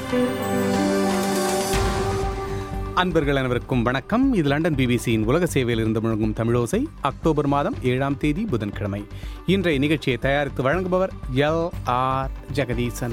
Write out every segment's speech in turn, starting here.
அன்பர்கள் அனைவருக்கும் வணக்கம் இது லண்டன் பிபிசியின் உலக சேவையில் இருந்து முழங்கும் தமிழோசை அக்டோபர் மாதம் ஏழாம் தேதி புதன்கிழமை இன்றைய நிகழ்ச்சியை தயாரித்து வழங்குபவர் எல் ஆர் ஜெகதீசன்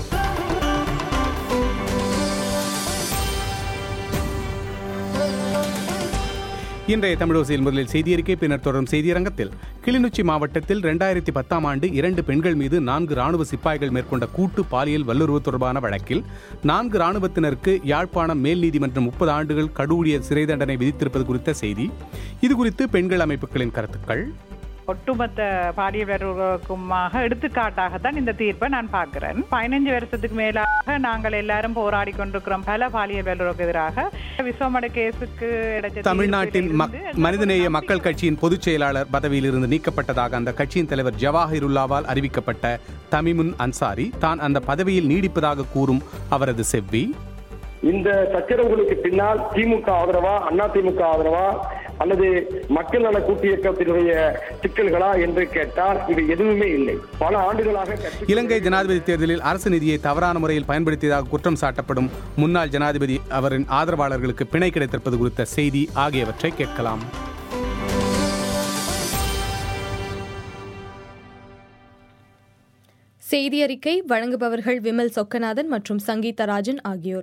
இன்றைய தமிழோசையில் முதலில் செய்தியறிக்கை பின்னர் தொடரும் செய்தியரங்கத்தில் கிளிநொச்சி மாவட்டத்தில் இரண்டாயிரத்தி பத்தாம் ஆண்டு இரண்டு பெண்கள் மீது நான்கு ராணுவ சிப்பாய்கள் மேற்கொண்ட கூட்டு பாலியல் வல்லுறவு தொடர்பான வழக்கில் நான்கு ராணுவத்தினருக்கு யாழ்ப்பாணம் மேல் நீதிமன்றம் முப்பது ஆண்டுகள் கடூழிய சிறை தண்டனை விதித்திருப்பது குறித்த செய்தி இது குறித்து பெண்கள் அமைப்புகளின் கருத்துக்கள் ஒட்டுமொத்த பாலியலுக்குமாக எடுத்துக்காட்டாகத்தான் இந்த தீர்ப்பை நான் பார்க்கிறேன் பதினஞ்சு வருஷத்துக்கு மேலாக நாங்கள் எல்லாரும் போராடி கொண்டிருக்கிறோம் பல பாலியல் வல்லுறவுக்கு எதிராக விஸ்வமட கேஸுக்கு கிடைச்ச தமிழ்நாட்டின் தீர்ப்பில் மக்- இருந்து மனிதநேய நம்பிக்கை மக்கள் கட்சியின் பொதுச் செயலாளர் பதவியிலிருந்து நீக்கப்பட்டதாக அந்த கட்சியின் தலைவர் ஜவாஹிருல்லாவால் அறிவிக்கப்பட்ட தமிமுன் அன்சாரி தான் அந்த பதவியில் நீடிப்பதாக கூறும் அவரது செவ்வி இந்த சச்சரவுகளுக்கு பின்னால் திமுக ஆதரவா அண்ணா திமுக ஆதரவா அல்லது மக்கள் நல கூட்டு இயக்கத்தினுடைய சிக்கல்களா என்று கேட்டால் இது எதுவுமே இல்லை பல ஆண்டுகளாக கட்சி- இலங்கை ஜனாதிபதி தேர்தலில் அரசு நிதியை தவறான முறையில் பயன்படுத்தியதாக குற்றம் சாட்டப்படும் முன்னாள் ஜனாதிபதி அவரின் ஆதரவாளர்களுக்கு பிணை கிடைத்திருப்பது குறித்த செய்தி ஆகியவற்றை கேட்கலாம் செய்தியறிக்கை வழங்குபவர்கள் விமல் சொக்கநாதன் மற்றும் சங்கீதராஜன் ஆகியோர்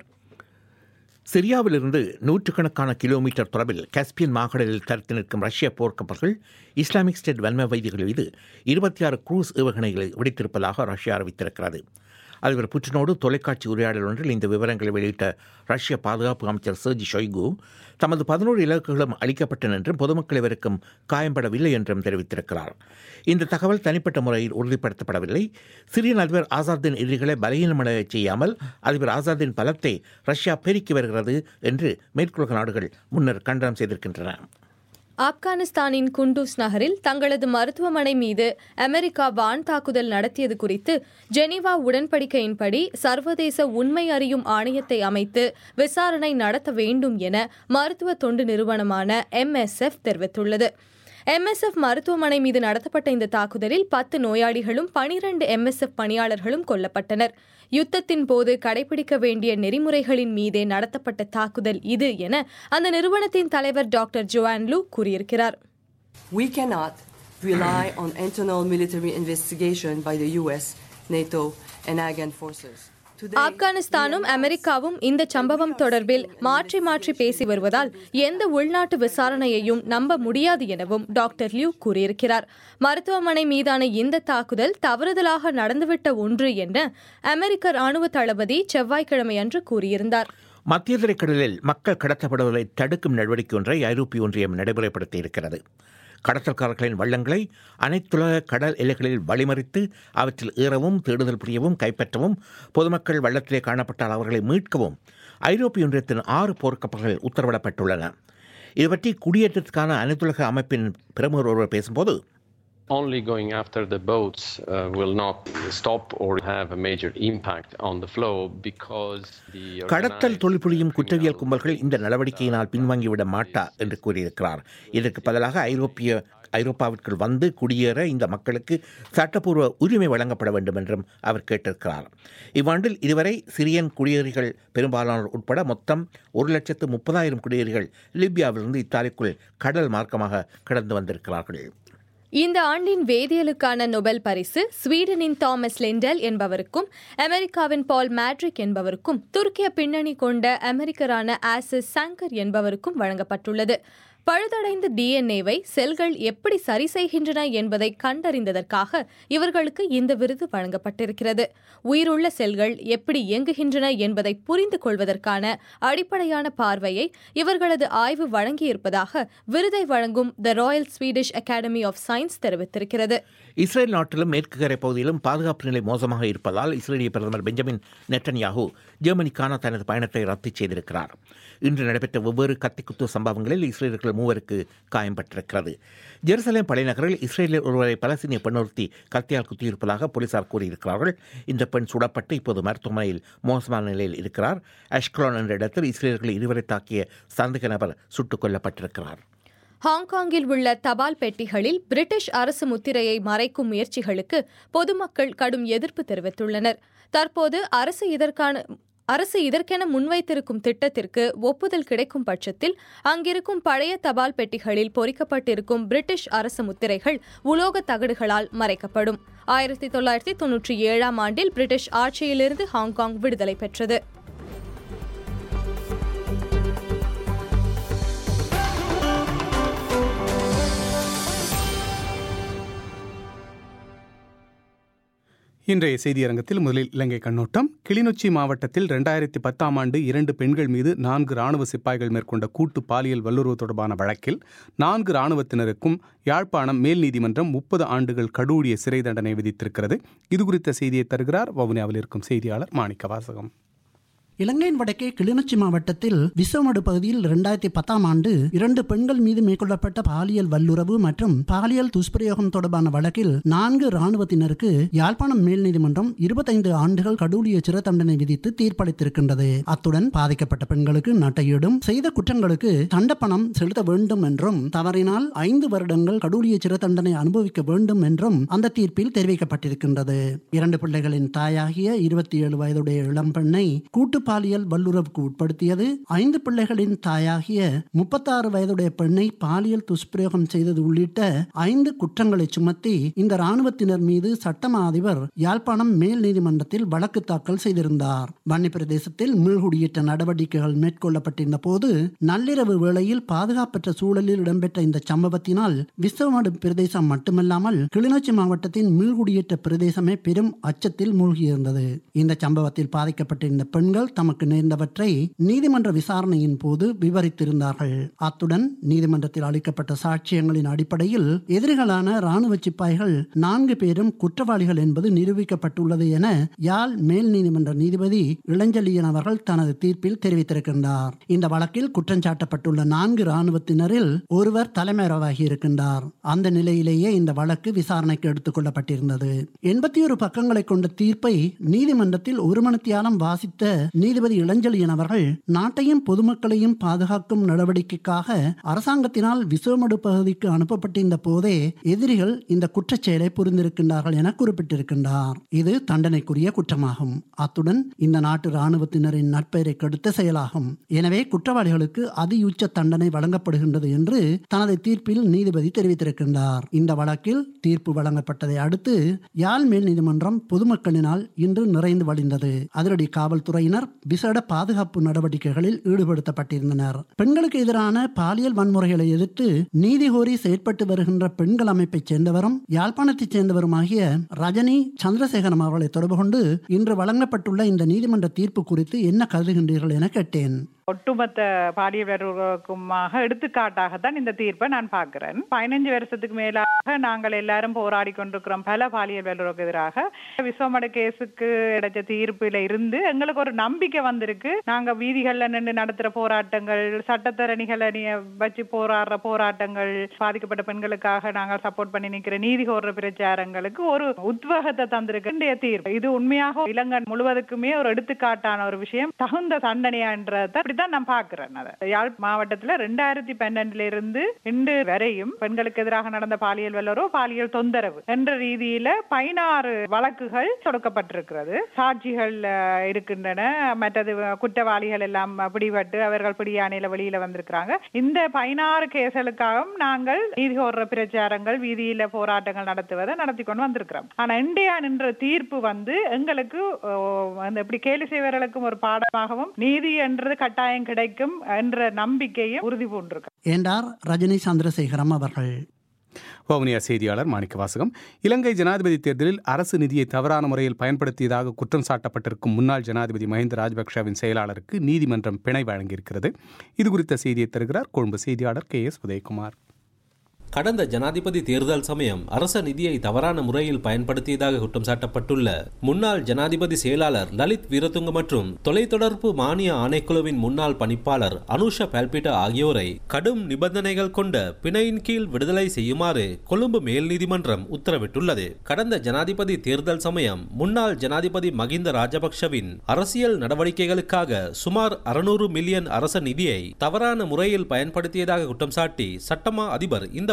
சிரியாவிலிருந்து நூற்றுக்கணக்கான கிலோமீட்டர் தொலைவில் காஸ்பியன் மாகடலில் தடுத்து நிற்கும் ரஷ்ய போர்க்கப்பல்கள் இஸ்லாமிக் ஸ்டேட் வன்ம வைதிகள் மீது இருபத்தி ஆறு குரூஸ் ஏவுகணைகளை வெடித்திருப்பதாக ரஷ்யா அறிவித்திருக்கிறது அதிபர் புட்டினோடு தொலைக்காட்சி உரையாடல் ஒன்றில் இந்த விவரங்களை வெளியிட்ட ரஷ்ய பாதுகாப்பு அமைச்சர் சர்ஜி ஷொய்கு தமது பதினோரு இலக்குகளும் அளிக்கப்பட்டன என்றும் பொதுமக்கள் இவருக்கும் காயம்படவில்லை என்றும் தெரிவித்திருக்கிறார் இந்த தகவல் தனிப்பட்ட முறையில் உறுதிப்படுத்தப்படவில்லை சிரியன் அதிபர் ஆசாத்தின் எதிரிகளை பலகீனமடைய செய்யாமல் அதிபர் ஆசாத்தின் பலத்தை ரஷ்யா பெருக்கி வருகிறது என்று மேற்குலக நாடுகள் முன்னர் கண்டனம் செய்திருக்கின்றன ஆப்கானிஸ்தானின் குண்டூஸ் நகரில் தங்களது மருத்துவமனை மீது அமெரிக்கா வான் தாக்குதல் நடத்தியது குறித்து ஜெனீவா உடன்படிக்கையின்படி சர்வதேச உண்மை அறியும் ஆணையத்தை அமைத்து விசாரணை நடத்த வேண்டும் என மருத்துவ தொண்டு நிறுவனமான எம்எஸ்எஃப் தெரிவித்துள்ளது எம்எஸ்எஃப் மருத்துவமனை மீது நடத்தப்பட்ட இந்த தாக்குதலில் பத்து நோயாளிகளும் பனிரண்டு எம்எஸ்எஃப் பணியாளர்களும் கொல்லப்பட்டனர் யுத்தத்தின் போது கடைபிடிக்க வேண்டிய நெறிமுறைகளின் மீதே நடத்தப்பட்ட தாக்குதல் இது என அந்த நிறுவனத்தின் தலைவர் டாக்டர் ஜோவான் லூ கூறியிருக்கிறார் We cannot rely on internal military investigation by the US, NATO, and Afghan forces. Today, ஆப்கானிஸ்தானும் அமெரிக்காவும் இந்த சம்பவம் தொடர்பில் மாற்றி மாற்றி பேசி வருவதால் எந்த உள்நாட்டு விசாரணையையும் நம்ப முடியாது எனவும் டாக்டர் லியூ கூறியிருக்கிறார் மருத்துவமனை மீதான இந்த தாக்குதல் தவறுதலாக நடந்துவிட்ட ஒன்று என அமெரிக்க ராணுவ தளபதி செவ்வாய்க்கிழமை அன்று கூறியிருந்தார் மத்திய திரைக்கடலில் மக்கள் கடத்தப்படுவதை தடுக்கும் நடவடிக்கை ஒன்றை ஐரோப்பிய ஒன்றியம் நடைமுறைப்படுத்தி இருக்கிறது கடத்தல்காரர்களின் வள்ளங்களை அனைத்துலக கடல் எல்லைகளில் வழிமறித்து அவற்றில் ஏறவும் தேடுதல் புரியவும் கைப்பற்றவும் பொதுமக்கள் வள்ளத்திலே காணப்பட்டால் அவர்களை மீட்கவும் ஐரோப்பிய ஒன்றியத்தின் ஆறு போர்க்கப்பல்கள் உத்தரவிடப்பட்டுள்ளன இது பற்றி குடியேற்றத்துக்கான அனைத்துலக அமைப்பின் பிரமுகர் ஒருவர் பேசும்போது only going after the boats uh, will not stop or have a major impact on the flow because the கடத்தல் organized தொழில் புரியும் குற்றவியல் criminal கும்பல்கள் இந்த நடவடிக்கையினால் பின்வாங்கிவிட மாட்டா என்று கூறியிருக்கிறார் இதற்கு பதிலாக ஐரோப்பிய ஐரோப்பாவிற்குள் வந்து குடியேற இந்த மக்களுக்கு சட்டப்பூர்வ உரிமை வழங்கப்பட வேண்டும் என்றும் அவர் கேட்டிருக்கிறார் இவ்வாண்டில் இதுவரை சிரியன் குடியேறிகள் பெரும்பாலானோர் உட்பட மொத்தம் ஒரு லட்சத்து முப்பதாயிரம் குடியேறிகள் லிபியாவிலிருந்து இத்தாலிக்குள் கடல் மார்க்கமாக கடந்து வந்திருக்கிறார்கள் இந்த ஆண்டின் வேதியியலுக்கான நொபெல் பரிசு ஸ்வீடனின் தாமஸ் லெண்டல் என்பவருக்கும் அமெரிக்காவின் பால் மேட்ரிக் என்பவருக்கும் துருக்கிய பின்னணி கொண்ட அமெரிக்கரான ஆசிஸ் சங்கர் என்பவருக்கும் வழங்கப்பட்டுள்ளது பழுதடைந்த டிஎன்ஏவை செல்கள் எப்படி சரி செய்கின்றன என்பதை கண்டறிந்ததற்காக இவர்களுக்கு இந்த விருது வழங்கப்பட்டிருக்கிறது உயிருள்ள செல்கள் எப்படி இயங்குகின்றன என்பதை புரிந்து கொள்வதற்கான அடிப்படையான பார்வையை இவர்களது ஆய்வு வழங்கியிருப்பதாக விருதை வழங்கும் the royal Swedish academy of science தெரிவித்திருக்கிறது இஸ்ரேல் நாட்டிலும் மேற்கு கரை பகுதியிலும் பாதுகாப்பு நிலை மோசமாக இருப்பதால் இஸ்ரேலிய பிரதமர் பெஞ்சமின் நெட்டன்யாகு ஜெர்மனிக்கான தனது பயணத்தை ரத்து செய்திருக்கிறார் இன்று நடைபெற்ற வெவ்வேறு கத்திக்குத்து சம்பவங்களில் இஸ்ரேலர்கள் மூவருக்கு காயம்பட்டிருக்கிறது ஜெருசலேம் படைநகரில் இஸ்ரேலில் ஒருவரை பலஸ்தீனிய பெண்ணொருத்தி கத்தியால் குத்தியிருப்பதாக போலீசார் கூறியிருக்கிறார்கள் இந்த பெண் சுடப்பட்டு இப்போது மருத்துவமனையில் மோசமான நிலையில் இருக்கிறார் அஷ்கலோன் என்ற இடத்தில் இஸ்ரேலர்கள் இருவரை தாக்கிய சந்தேக நபர் சுட்டுக் கொல்லப்பட்டிருக்கிறார் ஹாங்காங்கில் உள்ள தபால் பெட்டிகளில் பிரிட்டிஷ் அரசு முத்திரையை மறைக்கும் முயற்சிகளுக்கு பொதுமக்கள் கடும் எதிர்ப்பு தெரிவித்துள்ளனர் தற்போது அரசு இதற்கான அரசு இதற்கென முன்வைத்திருக்கும் திட்டத்திற்கு ஒப்புதல் கிடைக்கும் பட்சத்தில் அங்கிருக்கும் பழைய தபால் பெட்டிகளில் பொறிக்கப்பட்டிருக்கும் பிரிட்டிஷ் அரசு முத்திரைகள் உலோக தகடுகளால் மறைக்கப்படும் ஆயிரத்தி தொள்ளாயிரத்தி தொன்னூற்றி ஏழாம் ஆண்டில் பிரிட்டிஷ் ஆட்சியிலிருந்து ஹாங்காங் விடுதலை பெற்றது இன்றைய செய்தியரங்கத்தில் முதலில் இலங்கை கண்ணோட்டம் கிளிநொச்சி மாவட்டத்தில் ரெண்டாயிரத்தி பத்தாம் ஆண்டு இரண்டு பெண்கள் மீது நான்கு ராணுவ சிப்பாய்கள் மேற்கொண்ட கூட்டு பாலியல் வல்லுறவு தொடர்பான வழக்கில் நான்கு ராணுவத்தினருக்கும் யாழ்ப்பாணம் மேல் நீதிமன்றம் முப்பது ஆண்டுகள் கடூழிய சிறை தண்டனை விதித்திருக்கிறது இதுகுறித்த செய்தியை தருகிறார் வவுனியாவில் இருக்கும் செய்தியாளர் மாணிக்க வாசகம் இலங்கையின் வடக்கே கிளிநொச்சி மாவட்டத்தில் விசவமடு பகுதியில் இரண்டாயிரத்தி பத்தாம் ஆண்டு இரண்டு பெண்கள் மீது மேற்கொள்ளப்பட்ட பாலியல் வல்லுறவு மற்றும் பாலியல் துஷ்பிரயோகம் தொடர்பான வழக்கில் நான்கு ராணுவத்தினருக்கு யாழ்ப்பாணம் மேல் நீதிமன்றம் இருபத்தைந்து ஆண்டுகள் கடூழிய சிறை தண்டனை விதித்து தீர்ப்பளித்திருக்கின்றது அத்துடன் பாதிக்கப்பட்ட பெண்களுக்கு நட்டையீடும் செய்த குற்றங்களுக்கு தண்டப்பணம் செலுத்த வேண்டும் என்றும் தவறினால் ஐந்து வருடங்கள் கடூழிய சிறை தண்டனை அனுபவிக்க வேண்டும் என்றும் அந்த தீர்ப்பில் தெரிவிக்கப்பட்டிருக்கின்றது இரண்டு பிள்ளைகளின் தாயாகிய இருபத்தி ஏழு வயதுடைய இளம்பெண்ணை கூட்டு பாலியல் வல்லுறவுக்கு உட்படுத்தியது ஐந்து பிள்ளைகளின் தாயாகிய முப்பத்தாறு வயதுடைய பெண்ணை பாலியல் துஷ்பிரயோகம் செய்தது உள்ளிட்ட ஐந்து குற்றங்களை சுமத்தி இந்த ராணுவத்தினர் மீது சட்டமா அதிபர் யாழ்ப்பாணம் மேல் நீதிமன்றத்தில் வழக்கு தாக்கல் செய்திருந்தார் வன்னி பிரதேசத்தில் மீள்குடியேற்ற நடவடிக்கைகள் மேற்கொள்ளப்பட்டிருந்த போது நள்ளிரவு வேளையில் பாதுகாப்பற்ற சூழலில் இடம்பெற்ற இந்த சம்பவத்தினால் விஸ்வமடு பிரதேசம் மட்டுமல்லாமல் கிளிநொச்சி மாவட்டத்தின் மீள்குடியேற்ற பிரதேசமே பெரும் அச்சத்தில் மூழ்கியிருந்தது இந்த சம்பவத்தில் பாதிக்கப்பட்டிருந்த பெண்கள் தமக்கு நேர்ந்தவற்றை நீதிமன்ற விசாரணையின் போது விவரித்திருந்தார்கள் அத்துடன் நீதிமன்றத்தில் அளிக்கப்பட்ட சாட்சியங்களின் அடிப்படையில் எதிரிகளான ராணுவ சிப்பாய்கள் நான்கு பேரும் குற்றவாளிகள் என்பது நிரூபிக்கப்பட்டுள்ளது என யாழ் மேல் நீதிமன்ற நீதிபதி இளஞ்சலியன் அவர்கள் தனது தீர்ப்பில் தெரிவித்திருக்கின்றார் இந்த வழக்கில் குற்றஞ்சாட்டப்பட்டுள்ள நான்கு ராணுவத்தினரில் ஒருவர் தலைமறைவாகி இருக்கின்றார் அந்த நிலையிலேயே இந்த வழக்கு விசாரணைக்கு எடுத்துக் கொள்ளப்பட்டிருந்தது எண்பத்தி ஒரு பக்கங்களை கொண்ட தீர்ப்பை நீதிமன்றத்தில் ஒரு மணித்தியாலம் வாசித்த நீதிபதி இளஞ்சலியன் அவர்கள் நாட்டையும் பொதுமக்களையும் பாதுகாக்கும் நடவடிக்கைக்காக அரசாங்கத்தினால் விசுவமடு பகுதிக்கு அனுப்பப்பட்டிருந்த போதே எதிரிகள் இந்த குற்றச்செயலை புரிந்திருக்கின்றார்கள் என குறிப்பிட்டிருக்கின்றார் இது தண்டனைக்குரிய குற்றமாகும் அத்துடன் இந்த நாட்டு ராணுவத்தினரின் நட்பெயரை கெடுத்த செயலாகும் எனவே குற்றவாளிகளுக்கு அதியுச்ச தண்டனை வழங்கப்படுகின்றது என்று தனது தீர்ப்பில் நீதிபதி தெரிவித்திருக்கின்றார் இந்த வழக்கில் தீர்ப்பு வழங்கப்பட்டதை அடுத்து யாழ் மேல் நீதிமன்றம் பொதுமக்களினால் இன்று நிறைந்து வழிந்தது அதிரடி காவல்துறையினர் விசேட பாதுகாப்பு நடவடிக்கைகளில் ஈடுபடுத்தப்பட்டிருந்தனர் பெண்களுக்கு எதிரான பாலியல் வன்முறைகளை எதிர்த்து நீதி கோரி செயற்பட்டு வருகின்ற பெண்கள் அமைப்பைச் சேர்ந்தவரும் யாழ்ப்பாணத்தைச் சேர்ந்தவருமாகிய ரஜினி சந்திரசேகரம் அவர்களை தொடர்பு கொண்டு இன்று வழங்கப்பட்டுள்ள இந்த நீதிமன்ற தீர்ப்பு குறித்து என்ன கருதுகின்றீர்கள் என கேட்டேன் ஒட்டுமொத்த பாலியல் வல்லுறவுக்குமாக எடுத்துக்காட்டாகத்தான் இந்த தீர்ப்பை நான் பார்க்கிறேன் பதினஞ்சு வருஷத்துக்கு மேலாக நாங்கள் எல்லாரும் போராடி கொண்டிருக்கிறோம் பல பாலியல் வல்லுறவுக்கு எதிராக விஸ்வமட கேஸுக்கு கிடைச்ச தீர்ப்பில இருந்து எங்களுக்கு ஒரு நம்பிக்கை வந்திருக்கு நாங்க வீதிகள்ல நின்று நடத்துற போராட்டங்கள் சட்டத்தரணிகளை வச்சு போராடுற போராட்டங்கள் பாதிக்கப்பட்ட பெண்களுக்காக நாங்கள் சப்போர்ட் பண்ணி நிக்கிற நீதி கோர்ற பிரச்சாரங்களுக்கு ஒரு உத்வேகத்தை தந்திருக்கு இன்றைய தீர்ப்பு இது உண்மையாக இலங்கை முழுவதுக்குமே ஒரு எடுத்துக்காட்டான ஒரு விஷயம் தகுந்த தண்டனையான்றதை அப்படிதான் நான் பாக்குறேன் அதை யாழ் மாவட்டத்துல ரெண்டாயிரத்தி பன்னெண்டுல இருந்து இன்று வரையும் பெண்களுக்கு எதிராக நடந்த பாலியல் வல்லுறவு பாலியல் தொந்தரவு என்ற ரீதியில பதினாறு வழக்குகள் தொடுக்கப்பட்டிருக்கிறது சாட்சிகள் அஹ், இருக்கின்றன மற்றது குற்றவாளிகள் எல்லாம் பிடிபட்டு அவர்கள் பிடியானையில வெளியில வந்திருக்கிறாங்க இந்த பதினாறு கேஸ்களுக்காகவும் நாங்கள் நீதி கோர்ற பிரச்சாரங்கள் வீதியில போராட்டங்கள் நடத்துவதை நடத்தி கொண்டு வந்திருக்கிறோம் ஆனா இந்தியா நின்ற தீர்ப்பு வந்து எங்களுக்கு அஹ், அந்த எப்படி கேலி செய்வர்களுக்கும் ஒரு பாடமாகவும் நீதி என்றது கட்டாயம் கிடைக்கும் என்ற நம்பிக்கையை உறுதி பூண்டிருக்க என்றார் ரஜினி சந்திரசேகரம் அவர்கள் வவுனியா செய்தியாளர் மாணிக்க வாசகம் இலங்கை ஜனாதிபதி தேர்தலில் அரசு நிதியை தவறான முறையில் பயன்படுத்தியதாக குற்றம் சாட்டப்பட்டிருக்கும் முன்னாள் ஜனாதிபதி மஹிந்த ராஜபக்ஷவின் செயலாளருக்கு நீதிமன்றம் பிணை வழங்கியிருக்கிறது இது குறித்த செய்தியை தருகிறார் கொழும்பு செய்தியாளர் கே எஸ் உதயகுமார் கடந்த ஜனாதிபதி தேர்தல் சமயம் அரச நிதியை தவறான முறையில் பயன்படுத்தியதாக குற்றம் சாட்டப்பட்டுள்ள முன்னாள் ஜனாதிபதி செயலாளர் லலித் வீரதுங்க மற்றும் தொலைத்தொடர்பு மானிய ஆணைக்குழுவின் முன்னாள் பணிப்பாளர் அனுஷா பால்பிட்டா ஆகியோரை கடும் நிபந்தனைகள் கொண்ட பிணையின் கீழ் விடுதலை செய்யுமாறு கொழும்பு மேல் நீதிமன்றம் உத்தரவிட்டுள்ளது கடந்த ஜனாதிபதி தேர்தல் சமயம் முன்னாள் ஜனாதிபதி மகிந்த ராஜபக்ஷவின் அரசியல் நடவடிக்கைகளுக்காக சுமார் அறுநூறு மில்லியன் அரச நிதியை தவறான முறையில் பயன்படுத்தியதாக குற்றம் சாட்டி சட்டமா அதிபர் இந்த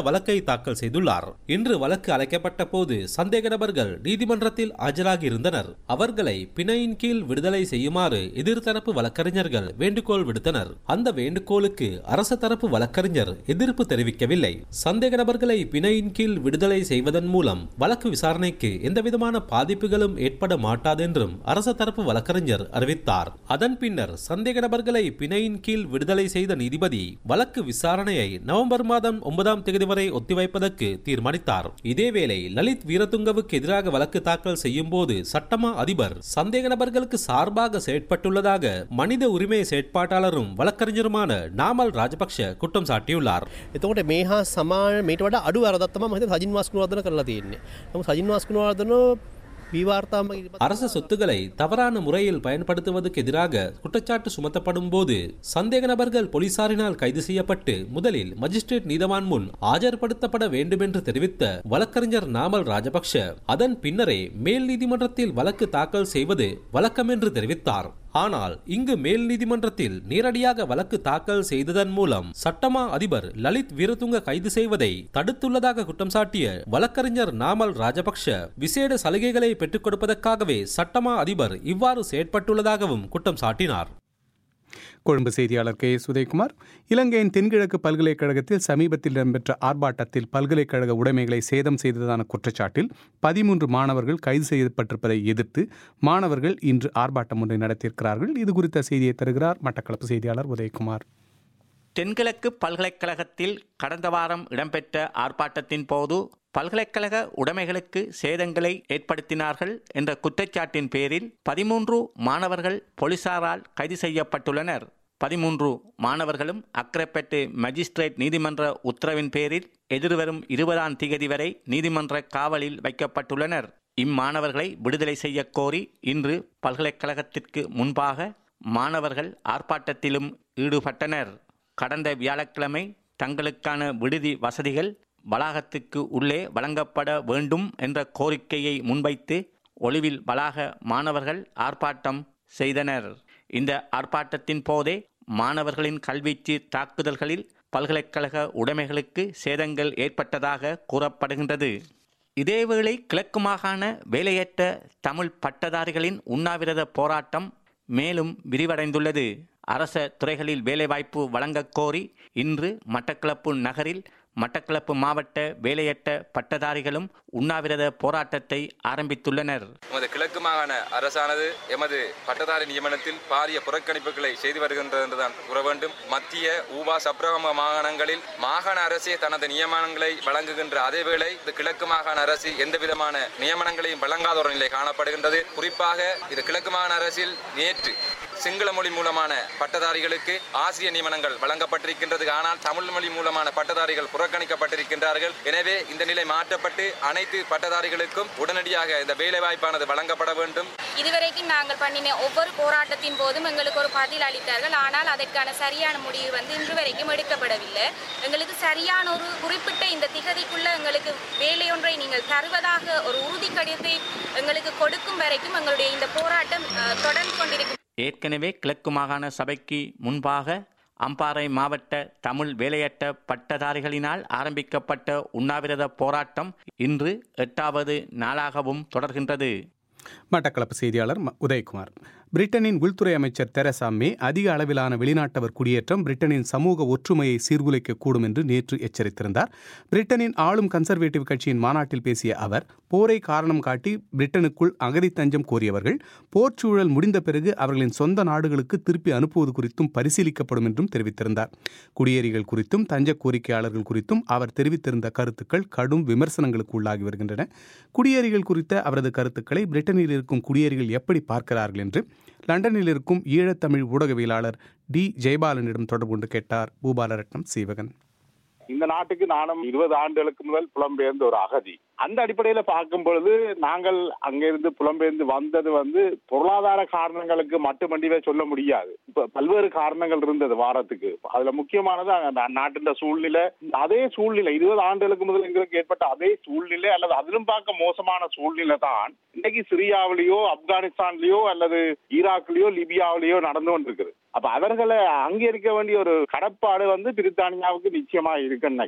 வழக்கை தாக்கல் செய்துள்ளார் இன்று வழக்கு அழைக்கப்பட்ட போது சந்தேக நபர்கள் நீதிமன்றத்தில் ஆஜராகி இருந்தனர் அவர்களை பிணையின் கீழ் விடுதலை செய்யுமாறு எதிர்த்தரப்பு வழக்கறிஞர்கள் வேண்டுகோள் விடுத்தனர் அந்த வேண்டுகோளுக்கு அரச தரப்பு வழக்கறிஞர் எதிர்ப்பு தெரிவிக்கவில்லை சந்தேக நபர்களை பிணையின் கீழ் விடுதலை செய்வதன் மூலம் வழக்கு விசாரணைக்கு எந்தவிதமான பாதிப்புகளும் ஏற்பட மாட்டாதென்றும் அரச தரப்பு வழக்கறிஞர் அறிவித்தார் அதன் பின்னர் சந்தேக நபர்களை பிணையின் கீழ் விடுதலை செய்த நீதிபதி வழக்கு விசாரணையை நவம்பர் மாதம் ஒன்பதாம் தேதி வரை ஒத்திவைப்பதற்கு தீர்மானித்தார் இதேவேளை லலித் வீரதுங்கவுக்கு எதிராக வழக்கு தாக்கல் செய்யும் போது சட்டமா அதிபர் சந்தேக நபர்களுக்கு சார்பாக செயற்பட்டுள்ளதாக மனித உரிமை செயற்பாட்டாளரும் வழக்கறிஞருமான நாமல் ராஜபக்ஷ குற்றம் சாட்டியுள்ளார் එතකොට මේ හා සමාන මේට වඩා අඩු අරදත්තම මහිත සජින් වාස්කුණවාදන කරලා තියෙන්නේ නම සජින් වාස්කුණවාදන විවාර්තාම அரச சொத்துக்களை தவறான முறையில் பயன்படுத்துவதற்கு எதிராக குற்றச்சாட்டு சுமத்தப்படும் போது சந்தேக நபர்கள் போலீசாரினால் கைது செய்யப்பட்டு முதலில் மஜிஸ்ட்ரேட் நீதவான் முன் ஆஜர்படுத்தப்பட வேண்டும் என்று தெரிவித்த வழக்கறிஞர் நாமல் ராஜபக்ஷ அதன் பின்னரே மேல் நீதிமன்றத்தில் வழக்கு தாக்கல் செய்வது வழக்கம் என்று தெரிவித்தார் ஆனால் இங்கு மேல் நீதிமன்றத்தில் நேரடியாக வழக்கு தாக்கல் செய்ததன் மூலம் சட்டமா அதிபர் லலித் வீரதுங்க கைது செய்வதை தடுத்துள்ளதாக குற்றம் சாட்டிய வழக்கறிஞர் நாமல் ராஜபக்ஷ விசேட சலுகைகளை பெற்றுக் கொடுப்பதற்காகவே சட்டமா அதிபர் இவ்வாறு செயற்பட்டுள்ளதாகவும் குற்றம் சாட்டினார் கொழும்பு செய்தியாளர் கே எஸ் உதயகுமார் இலங்கையின் தென்கிழக்கு பல்கலைக்கழகத்தில் சமீபத்தில் இடம்பெற்ற ஆர்ப்பாட்டத்தில் பல்கலைக்கழக உடைமைகளை சேதம் செய்ததான குற்றச்சாட்டில் பதிமூன்று மாணவர்கள் கைது செய்யப்பட்டிருப்பதை எதிர்த்து மாணவர்கள் இன்று ஆர்ப்பாட்டம் ஒன்றை நடத்தியிருக்கிறார்கள் இது குறித்த செய்தியை தருகிறார் மட்டக்களப்பு செய்தியாளர் உதயகுமார் தென்கிழக்கு பல்கலைக்கழகத்தில் கடந்த வாரம் இடம்பெற்ற ஆர்ப்பாட்டத்தின் போது பல்கலைக்கழக உடைமைகளுக்கு சேதங்களை ஏற்படுத்தினார்கள் என்ற குற்றச்சாட்டின் பேரில் பதிமூன்று மாணவர்கள் போலீசாரால் கைது செய்யப்பட்டுள்ளனர் பதிமூன்று மாணவர்களும் அக்கரைப்பேட்டு மஜிஸ்ட்ரேட் நீதிமன்ற உத்தரவின் பேரில் எதிர்வரும் இருபதாம் திகதி வரை நீதிமன்ற காவலில் வைக்கப்பட்டுள்ளனர் இம்மாணவர்களை விடுதலை செய்ய கோரி இன்று பல்கலைக்கழகத்திற்கு முன்பாக மாணவர்கள் ஆர்ப்பாட்டத்திலும் ஈடுபட்டனர் கடந்த வியாழக்கிழமை தங்களுக்கான விடுதி வசதிகள் வளாகத்துக்கு உள்ளே வழங்கப்பட வேண்டும் என்ற கோரிக்கையை முன்வைத்து ஒளிவில் வளாக மாணவர்கள் ஆர்ப்பாட்டம் செய்தனர் இந்த ஆர்ப்பாட்டத்தின் போதே மாணவர்களின் கல்வீச்சு தாக்குதல்களில் பல்கலைக்கழக உடைமைகளுக்கு சேதங்கள் ஏற்பட்டதாக கூறப்படுகின்றது இதேவேளை கிழக்கு மாகாண வேலையற்ற தமிழ் பட்டதாரிகளின் உண்ணாவிரத போராட்டம் மேலும் விரிவடைந்துள்ளது அரச துறைகளில் வேலைவாய்ப்பு வழங்கக் கோரி இன்று மட்டக்களப்பு நகரில் மட்டக்களப்பு மாவட்ட வேலையற்ற பட்டதாரிகளும் உண்ணாவிரத போராட்டத்தை ஆரம்பித்துள்ளனர் எமது கிழக்கு மாகாண அரசானது எமது பட்டதாரி நியமனத்தில் பாரிய புறக்கணிப்புகளை செய்து வருகின்றது என்றுதான் கூற வேண்டும் மத்திய ஊபா சப்ரகம மாகாணங்களில் மாகாண அரசே தனது நியமனங்களை வழங்குகின்ற அதேவேளை இது கிழக்கு மாகாண அரசு எந்த விதமான நியமனங்களையும் வழங்காத ஒரு நிலை காணப்படுகின்றது குறிப்பாக இது கிழக்கு மாகாண அரசில் நேற்று சிங்கள மொழி மூலமான பட்டதாரிகளுக்கு ஆசிரியர் நியமனங்கள் வழங்கப்பட்டிருக்கின்றது ஆனால் தமிழ் மொழி மூலமான பட்டதாரிகள் புறக்கணிக்கப்பட்டிருக்கின்றார்கள் எனவே இந்த நிலை மாற்றப்பட்டு அனைத்து பட்டதாரிகளுக்கும் உடனடியாக இந்த வேலை வாய்ப்பானது வழங்கப்பட வேண்டும் இதுவரைக்கும் நாங்கள் பண்ணின ஒவ்வொரு போராட்டத்தின் போதும் எங்களுக்கு ஒரு பதில் அளித்தார்கள் ஆனால் அதற்கான சரியான முடிவு வந்து இன்று வரைக்கும் எடுக்கப்படவில்லை எங்களுக்கு சரியான ஒரு குறிப்பிட்ட இந்த திகதிக்குள்ள எங்களுக்கு வேலை ஒன்றை நீங்கள் தருவதாக ஒரு உறுதி கடிதத்தை எங்களுக்கு கொடுக்கும் வரைக்கும் எங்களுடைய இந்த போராட்டம் அஹ், தொடர்ந்து கொண்டிருக்கும் ஏற்கனவே கிழக்கு மாகாண சபைக்கு முன்பாக அம்பாறை மாவட்ட தமிழ் வேலையற்ற பட்டதாரிகளினால் ஆரம்பிக்கப்பட்ட உண்ணாவிரத போராட்டம் இன்று எட்டாவது நாளாகவும் தொடர்கின்றது மட்டக்களப்பு செய்தியாளர் ம- உதயகுமார் பிரிட்டனின் உள்துறை அமைச்சர் தெரசா மே அதிக அளவிலான வெளிநாட்டவர் குடியேற்றம் பிரிட்டனின் சமூக ஒற்றுமையை சீர்குலைக்கக்கூடும் என்று நேற்று எச்சரித்திருந்தார் பிரிட்டனின் ஆளும் கன்சர்வேட்டிவ் கட்சியின் மாநாட்டில் பேசிய அவர் போரை காரணம் காட்டி பிரிட்டனுக்குள் அகதி தஞ்சம் கோரியவர்கள் போர் சூழல் முடிந்த பிறகு அவர்களின் சொந்த நாடுகளுக்கு திருப்பி அனுப்புவது குறித்தும் பரிசீலிக்கப்படும் என்றும் தெரிவித்திருந்தார் குடியேறிகள் குறித்தும் தஞ்ச கோரிக்கையாளர்கள் குறித்தும் அவர் தெரிவித்திருந்த கருத்துக்கள் கடும் விமர்சனங்களுக்கு உள்ளாகி வருகின்றன குடியேறிகள் குறித்த அவரது கருத்துக்களை பிரிட்டனில் இருக்கும் குடியேறிகள் எப்படி பார்க்கிறார்கள் என்று லண்டனில் இருக்கும் ஈழத்தமிழ் ஊடகவியலாளர் டி ஜெயபாலனிடம் தொடர்பு கொண்டு கேட்டார் பூபாலரட்னம் சீவகன் இந்த நாட்டுக்கு நானும் இருபது ஆண்டுகளுக்கு முதல் புலம்பெயர்ந்த ஒரு அகதி அந்த அடிப்படையில பார்க்கும் பொழுது நாங்கள் அங்கிருந்து புலம்பெயர்ந்து வந்தது வந்து பொருளாதார காரணங்களுக்கு மட்டுமண்டிவே சொல்ல முடியாது இப்ப பல்வேறு காரணங்கள் இருந்தது வாரத்துக்கு அதுல முக்கியமானது அந்த நாட்டின் சூழ்நிலை அதே சூழ்நிலை இருபது ஆண்டுகளுக்கு முதல் எங்களுக்கு ஏற்பட்ட அதே சூழ்நிலை அல்லது அதிலும் பார்க்க மோசமான சூழ்நிலை தான் இன்னைக்கு சிரியாவிலேயோ ஆப்கானிஸ்தான்லயோ அல்லது ஈராக்லயோ லிபியாவிலேயோ நடந்து கொண்டிருக்குது அப்ப அவர்களை அங்கீகரிக்க வேண்டிய ஒரு கடப்பாடு வந்து பிரித்தானியாவுக்கு நிச்சயமா இருக்குன்னு நினைக்கிறேன்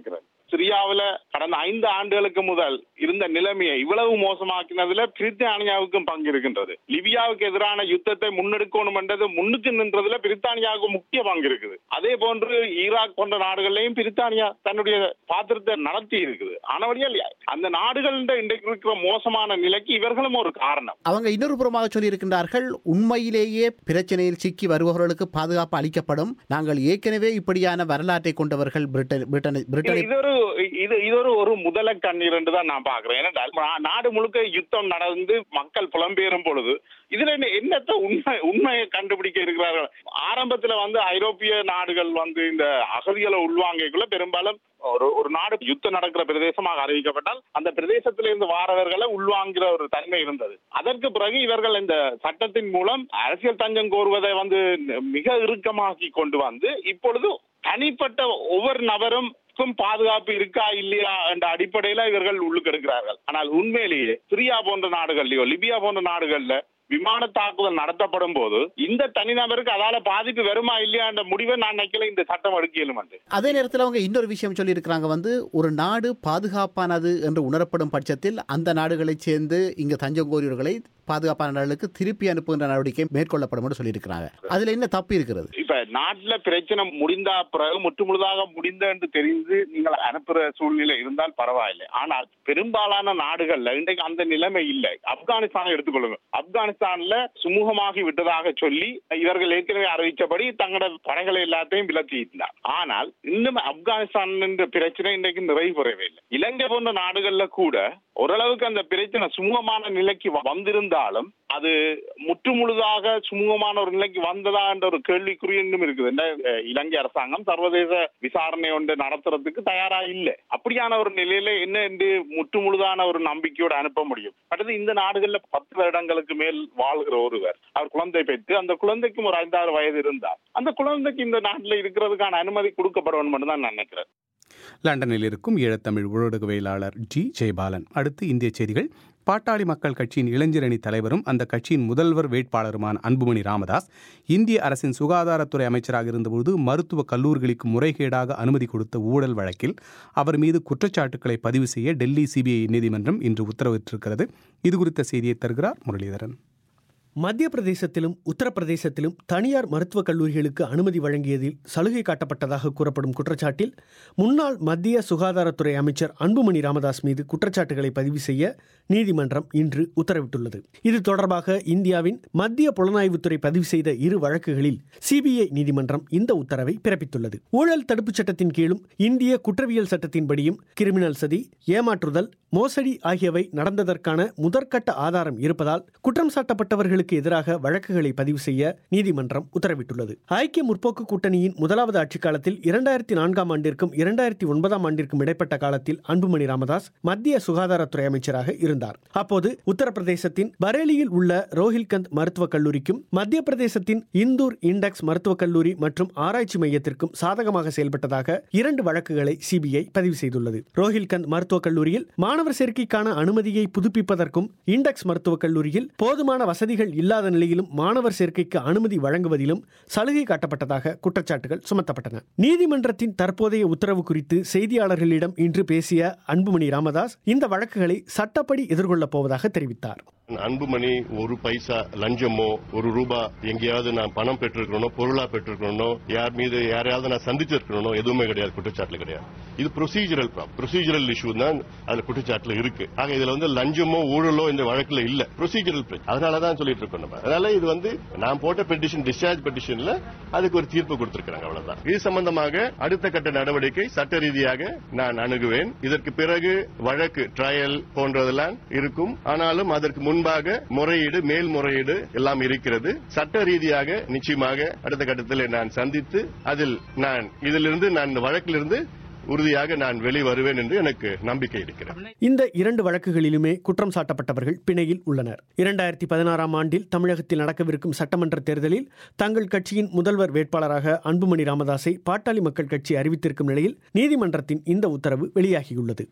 சிரியாவுல கடந்த ஐந்து ஆண்டுகளுக்கு முதல் இருந்த நிலைமையை இவ்வளவு மோசமாக்கினதுல பிரித்தானியாவுக்கும் பங்கு இருக்கின்றது லிபியாவுக்கு எதிரான யுத்தத்தை முன்னெடுக்கணும் என்றது முன்னுக்கு நின்றதுல பிரித்தானியாவுக்கு முக்கிய பங்கு இருக்குது அதே போன்று ஈராக் போன்ற நாடுகள்லையும் பிரித்தானியா தன்னுடைய பாத்திரத்தை நடத்தி இருக்குது ஆனவடியால் அந்த நாடுகள் இன்றைக்கு இருக்கிற மோசமான நிலைக்கு இவர்களும் ஒரு காரணம் அவங்க இன்னொரு புறமாக சொல்லியிருக்கின்றார்கள் உண்மையிலேயே பிரச்சனையில் சிக்கி வருபவர்களுக்கு பாதுகாப்பு அளிக்கப்படும் நாங்கள் ஏற்கனவே இப்படியான வரலாற்றை கொண்டவர்கள் பிரிட்டன் பிரிட்டனை பிரிட்டனை இது ஒரு இது இது ஒரு ஒரு முதல கண்ணீர் என்று தான் நான் பாக்குறேன் ஏனென்றால் நா- நாடு முழுக்க யுத்தம் நடந்து மக்கள் புலம்பெயரும் பொழுது இதுல என்ன- என்னத்த உண்மை உண்மையை கண்டுபிடிக்க இருக்கிறார்கள் ஆரம்பத்துல வந்து ஐரோப்பிய நாடுகள் வந்து இந்த அகதிகளை உள்வாங்கிக்குள்ள பெரும்பாலும் ஒரு ஒரு நாடு யுத்தம் நடக்கிற பிரதேசமாக அறிவிக்கப்பட்டால் அந்த பிரதேசத்தில இருந்து வாரவர்களை உள்வாங்குகிற ஒரு தன்மை இருந்தது அதற்கு பிறகு இவர்கள் இந்த சட்டத்தின் மூலம் அரசியல் தஞ்சம் கோருவதை வந்து மிக இறுக்கமாக்கி கொண்டு வந்து இப்பொழுது தனிப்பட்ட ஒவ்வொரு நபரும் க்கும் பாதுகாப்பு இருக்கா இல்லையா என்ற அடிப்படையில இவர்கள் உள்ளுக்கு எடுக்கிறார்கள் ஆனால் உண்மையிலேயே சிரியா போன்ற நாடுகள்லயோ லிபியா போன்ற நாடுகள்ல விமான தாக்குதல் நடத்தப்படும் போது இந்த தனிநபருக்கு அதால பாதிப்பு வருமா இல்லையா என்ற முடிவை நான் நினைக்கல இந்த சட்டம் எடுக்க இயலும் என்று அதே நேரத்தில் அவங்க இன்னொரு விஷயம் சொல்லியிருக்கிறாங்க வந்து ஒரு நாடு பாதுகாப்பானது என்று உணரப்படும் பட்சத்தில் அந்த நாடுகளைச் சேர்ந்து இங்கு தஞ்சம் கோரியவர்களை பாதுகாப்பான நாடுகளுக்கு திருப்பி அனுப்புகின்ற நடவடிக்கை மேற்கொள்ளப்படும் என்று சொல்லியிருக்கிறாங்க அதுல என்ன தப்பு இருக்கிறது இப்ப நாட்டுல பிரச்சனை முடிந்தா பிறகு முற்றுமுழுதாக முடிந்த என்று தெரிந்து நீங்கள் அனுப்புற சூழ்நிலை இருந்தால் பரவாயில்லை ஆனால் பெரும்பாலான நாடுகள்ல இன்றைக்கு அந்த நிலைமை இல்லை ஆப்கானிஸ்தானை எடுத்துக்கொள்ளுங்க ஆப்கானிஸ்தான்ல சுமூகமாகி விட்டதாக சொல்லி இவர்கள் ஏற்கனவே அறிவிச்சபடி தங்களோட படைகளை எல்லாத்தையும் விலக்கியிருந்தார் ஆனால் இன்னும் ஆப்கானிஸ்தான் என்ற பிரச்சனை இன்றைக்கு நிறைவு பெறவே இல்லை இலங்கை போன்ற நாடுகள்ல கூட ஓரளவுக்கு அந்த பிரச்சனை சுமூகமான நிலைக்கு வ- வந்திருந்தாலும் அது முற்றுமுழுதாக சுமூகமான ஒரு நிலைக்கு வந்ததா என்ற ஒரு கேள்விக்குறி இன்னும் இருக்குது என்ன, அஹ், இலங்கை அரசாங்கம் சர்வதேச விசாரணை ஒன்று நடத்துறதுக்கு தயாரா இல்லை அப்படியான ஒரு நிலையில என்ன என்று முற்றுமுழுதான ஒரு நம்பிக்கையோடு அனுப்ப முடியும் அடுத்து இந்த நாடுகள்ல பத்து வருடங்களுக்கு மேல் வாழ்கிற ஒருவர் அவர் குழந்தை பெற்று அந்த குழந்தைக்கும் ஒரு ஐந்தாறு வயது இருந்தார் அந்த குழந்தைக்கு இந்த நாட்டுல இருக்கிறதுக்கான அனுமதி கொடுக்கப்பட வேண்டும் தான் நான் நினைக்கிறேன் லண்டனில் இருக்கும் ஈழத்தமிழ் ஊடகவியலாளர் ஜி ஜெயபாலன் அடுத்து இந்திய செய்திகள் பாட்டாளி மக்கள் கட்சியின் இளைஞரணி தலைவரும் அந்த கட்சியின் முதல்வர் வேட்பாளருமான அன்புமணி ராமதாஸ் இந்திய அரசின் சுகாதாரத்துறை அமைச்சராக இருந்தபோது மருத்துவ கல்லூரிகளுக்கு முறைகேடாக அனுமதி கொடுத்த ஊழல் வழக்கில் அவர் மீது குற்றச்சாட்டுக்களை பதிவு செய்ய டெல்லி சிபிஐ நீதிமன்றம் இன்று உத்தரவிட்டிருக்கிறது இது குறித்த செய்தியை தருகிறார் முரளிதரன் மத்திய பிரதேசத்திலும் உத்தரப்பிரதேசத்திலும் தனியார் மருத்துவக் கல்லூரிகளுக்கு அனுமதி வழங்கியதில் சலுகை காட்டப்பட்டதாக கூறப்படும் குற்றச்சாட்டில் முன்னாள் மத்திய சுகாதாரத்துறை அமைச்சர் அன்புமணி ராமதாஸ் மீது குற்றச்சாட்டுகளை பதிவு செய்ய நீதிமன்றம் இன்று உத்தரவிட்டுள்ளது இது தொடர்பாக இந்தியாவின் மத்திய புலனாய்வுத்துறை பதிவு செய்த இரு வழக்குகளில் சிபிஐ நீதிமன்றம் இந்த உத்தரவை பிறப்பித்துள்ளது ஊழல் தடுப்புச் சட்டத்தின் கீழும் இந்திய குற்றவியல் சட்டத்தின்படியும் கிரிமினல் சதி ஏமாற்றுதல் மோசடி ஆகியவை நடந்ததற்கான முதற்கட்ட ஆதாரம் இருப்பதால் குற்றம் சாட்டப்பட்டவர்களுக்கு எதிராக வழக்குகளை பதிவு செய்ய நீதிமன்றம் உத்தரவிட்டுள்ளது ஐக்கிய முற்போக்கு கூட்டணியின் முதலாவது ஆட்சிக் காலத்தில் இரண்டாயிரத்தி நான்காம் ஆண்டிற்கும் இரண்டாயிரத்தி ஒன்பதாம் ஆண்டிற்கும் இடைப்பட்ட காலத்தில் அன்புமணி ராமதாஸ் மத்திய சுகாதாரத்துறை அமைச்சராக இருந்தார் அப்போது உத்தரப்பிரதேசத்தின் பரேலியில் உள்ள ரோஹில்கந்த் மருத்துவக் கல்லூரிக்கும் மத்திய பிரதேசத்தின் இந்தூர் இண்டெக்ஸ் மருத்துவக் கல்லூரி மற்றும் ஆராய்ச்சி மையத்திற்கும் சாதகமாக செயல்பட்டதாக இரண்டு வழக்குகளை சிபிஐ பதிவு செய்துள்ளது ரோஹில்கந்த் மருத்துவக் கல்லூரியில் மாணவர் சேர்க்கைக்கான அனுமதியை புதுப்பிப்பதற்கும் இண்டெக்ஸ் மருத்துவக் கல்லூரியில் போதுமான வசதிகள் இல்லாத நிலையிலும் மாணவர் சேர்க்கைக்கு அனுமதி வழங்குவதிலும் சலுகை காட்டப்பட்டதாக குற்றச்சாட்டுகள் சுமத்தப்பட்டன நீதிமன்றத்தின் தற்போதைய உத்தரவு குறித்து செய்தியாளர்களிடம் இன்று பேசிய அன்புமணி ராமதாஸ் இந்த வழக்குகளை சட்டப்படி எதிர்கொள்ளப் போவதாக தெரிவித்தார் அன்புமணி ஒரு பைசா லஞ்சமோ ஒரு ரூபா எங்கேயாவது நான் பணம் பெற்றிருக்கணும் பொருளா பெற்றிருக்கணும் யார் மீது யாரையாவது நான் சந்திச்சிருக்கணும் எதுவுமே கிடையாது குற்றச்சாட்டுல கிடையாது இது ப்ரொசீஜரல் ப்ரொசீஜரல் இஷ்யூ தான் அதுல குற்றச்சாட்டுல இருக்கு ஆக இதுல வந்து லஞ்சமோ ஊழலோ இந்த வழக்குல இல்ல ப்ரொசீஜரல் அதனாலதான் சொல்லிட்டு இருக்கோம் நம்ம அதனால இது வந்து நான் போட்ட பெட்டிஷன் டிஸ்சார்ஜ் பெட்டிஷன்ல அதுக்கு ஒரு தீர்ப்பு கொடுத்திருக்காங்க அவ்வளவுதான் இது சம்பந்தமாக அடுத்த கட்ட நடவடிக்கை சட்ட ரீதியாக நான் அணுகுவேன் இதற்கு பிறகு வழக்கு ட்ரையல் போன்றதெல்லாம் இருக்கும் ஆனாலும் அதற்கு முன்பாக முறையீடு மேல்முறையீடு எல்லாம் இருக்கிறது சட்ட ரீதியாக நிச்சயமாக அடுத்த கட்டத்தில் நான் சந்தித்து அதில் நான் இதிலிருந்து நான் இந்த வழக்கிலிருந்து உறுதியாக நான் வெளிவருவேன் என்று எனக்கு நம்பிக்கை இருக்கிறது இந்த இரண்டு வழக்குகளிலுமே குற்றம் சாட்டப்பட்டவர்கள் பிணையில் உள்ளனர் இரண்டாயிரத்தி பதினாறாம் ஆண்டில் தமிழகத்தில் நடக்கவிருக்கும் சட்டமன்ற தேர்தலில் தங்கள் கட்சியின் முதல்வர் வேட்பாளராக அன்புமணி ராமதாஸை பாட்டாளி மக்கள் கட்சி அறிவித்திருக்கும் நிலையில் நீதிமன்றத்தின் இந்த உத்தரவு வெளியாகியுள்ளது